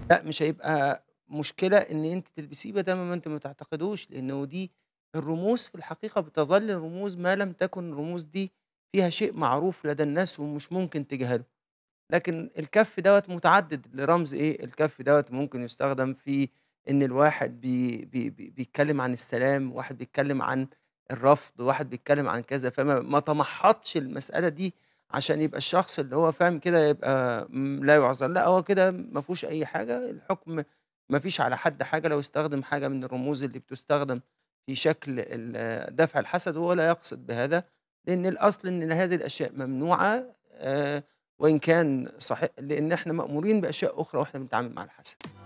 لأ، مش هيبقى مشكلة إن أنتِ تلبسيه ما دام ما أنتِ ما تعتقدوش، لأنه دي الرموز في الحقيقة بتظل رموز ما لم تكن الرموز دي فيها شيء معروف لدى الناس ومش ممكن تجهله، لكن الكَف دوّة متعدد لرمز إيه، الكَف دوّة ممكن يستخدم في إن الواحد بي بي بي بيتكلم عن السلام، واحد بيتكلم عن الرفض، واحد بيتكلم عن كذا، فما ما تمحّضش المسألة دي عشان يبقى الشخص اللي هو فاهم كده يبقى م لا يُعذر، لأ هو كده ما فيهوش أي حاجة، الحكم ما فيش على حد حاجة لو استخدم حاجة من الرموز اللي بتُستخدم في شكل ال دفع الحسد وهو لا يقصد بهذا، لأن الأصل إن هذه الأشياء ممنوعة آآ، وإن كان صحي لأن إحنا مأمورين بأشياء أخرى وإحنا بنتعامل مع الحسد.